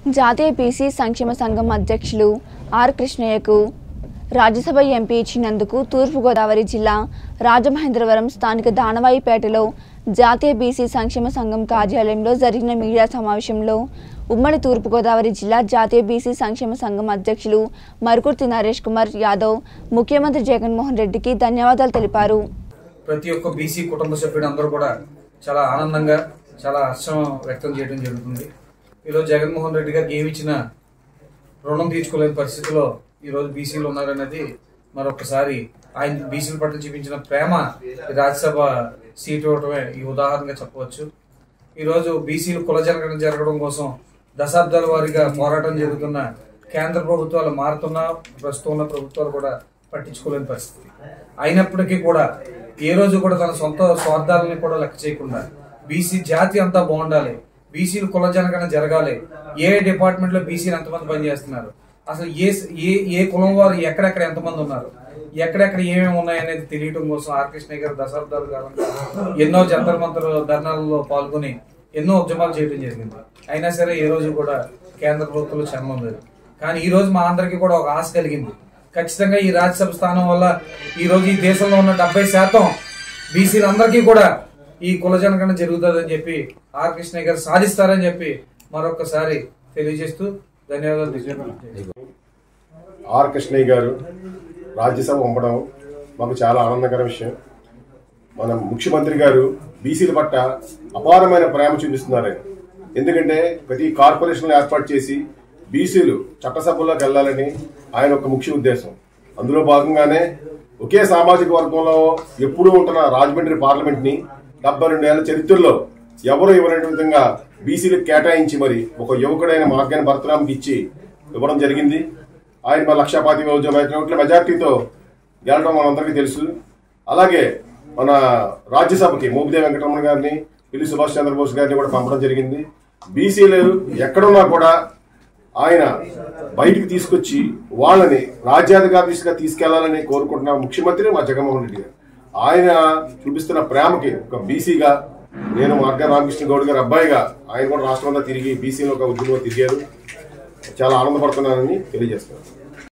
జాతీయ బీసీ సంక్షేమ సంఘం అధ్యక్షులు ఆర్ కృష్ణయ్యకు రాజ్యసభ ఎంపీ ఇచ్చినందుకు తూర్పుగోదావరి జిల్లా రాజమహేంద్రవరం స్థానిక దానవాయిపేటలో జాతీయ బీసీ సంక్షేమ సంఘం కార్యాలయంలో జరిగిన మీడియా సమావేశంలో ఉమ్మడి తూర్పుగోదావరి జిల్లా జాతీయ బీసీ సంక్షేమ సంఘం అధ్యక్షులు మరుకుర్తి నరేష్ కుమార్ యాదవ్ ముఖ్యమంత్రి జగన్మోహన్ రెడ్డికి ధన్యవాదాలు తెలిపారు ప్రతి ఒక్క బీసీ కుటుంబ సభ్యుడు అందరూ కూడా చాలా ఆనందంగా చాలా హర్షం వ్యక్తం చేయడం జరుగుతుంది ఈరోజు జగన్మోహన్ రెడ్డి గారికి ఏమి ఇచ్చినా రుణం తీర్చుకోలేని పరిస్థితిలో ఈరోజు బీసీలు ఉన్నారనేది మరొకసారి ఆయన బీసీల పట్ల చూపించిన ప్రేమ ఈ రాజ్యసభ సీట్ ఇవ్వటమే ఈ ఉదాహరణగా చెప్పవచ్చు ఈరోజు బీసీలు కుల జరగడం జరగడం కోసం దశాబ్దాల వారీగా పోరాటం జరుగుతున్న కేంద్ర ప్రభుత్వాలు మారుతున్న ప్రస్తుతం ఉన్న ప్రభుత్వాలు కూడా పట్టించుకోలేని పరిస్థితి అయినప్పటికీ కూడా ఏ రోజు కూడా తన సొంత స్వార్థాలని కూడా లెక్క చేయకుండా బీసీ జాతి అంతా బాగుండాలి బీసీలు కుల జనగణన జరగాలి ఏ డిపార్ట్మెంట్ లో బీసీలు ఎంతమంది పనిచేస్తున్నారు అసలు ఏ ఏ ఏ కులం వారు ఎక్కడెక్కడ ఎంతమంది ఉన్నారు ఎక్కడెక్కడ ఏమేమి ఉన్నాయి అనేది తెలియటం కోసం ఆర్ కృష్ణయ్య గారు దశాబ్దాల కాలంగా ఎన్నో జంతర్ మంతర్ ధర్నాలలో పాల్గొని ఎన్నో ఉద్యమాలు చేయడం జరిగింది అయినా సరే ఏ రోజు కూడా కేంద్ర ప్రభుత్వంలో చలనం లేదు కానీ ఈ రోజు మా అందరికీ కూడా ఒక ఆశ కలిగింది ఖచ్చితంగా ఈ రాజ్యసభ స్థానం వల్ల ఈ రోజు ఈ దేశంలో ఉన్న డెబ్బై శాతం బీసీలందరికీ కూడా ఈ కుల జనగణన జరుగుతుందని చెప్పి ఆర్ కృష్ణయ్య గారు సాధిస్తారని చెప్పి మరొకసారి తెలియజేస్తూ ధన్యవాదాలు తెలియజేస్తున్నాను. ఆర్ కృష్ణయ్య గారు రాజ్యసభ పంపడం మాకు చాలా ఆనందకర విషయం మన ముఖ్యమంత్రి గారు బీసీల పట్ల అపారమైన ప్రేమ చూపిస్తున్నారు ఆయన. ఎందుకంటే ప్రతి కార్పొరేషన్ ఏర్పాటు చేసి బీసీలు చట్టసభల్లోకి వెళ్లాలని ఆయన ఒక ముఖ్య ఉద్దేశం అందులో భాగంగానే ఒకే సామాజిక వర్గంలో ఎప్పుడూ ఉంటున్న రాజమండ్రి పార్లమెంట్ ని డెబ్బై రెండేళ్ల చరిత్రలో ఎవరు ఇవ్వని విధంగా బీసీలకు కేటాయించి మరి ఒక యువకుడైన మార్గాన్ని భరతరామ్కి ఇచ్చి ఇవ్వడం జరిగింది ఆయన మా లక్ష పాతి ఓట్ల మెజార్టీతో గెలడం మనందరికీ తెలుసు అలాగే మన రాజ్యసభకి మోపిదేవి వెంకటరమణ గారిని పిల్లి సుభాష్ చంద్రబోస్ గారిని కూడా పంపడం జరిగింది బీసీలు ఎక్కడున్నా కూడా ఆయన బయటికి తీసుకొచ్చి వాళ్ళని రాజ్యాధికారిగా తీసుకెళ్లాలని కోరుకుంటున్న ముఖ్యమంత్రి మా జగన్మోహన్ రెడ్డి గారు ఆయన చూపిస్తున్న ప్రేమకి ఒక బీసీగా నేను మార్గా రామకృష్ణ గౌడ్ గారి అబ్బాయిగా ఆయన కూడా రాష్ట్రం అంతా తిరిగి బీసీలో ఒక ఉద్యమంలో తిరిగారు చాలా ఆనందపడుతున్నానని తెలియజేస్తున్నాను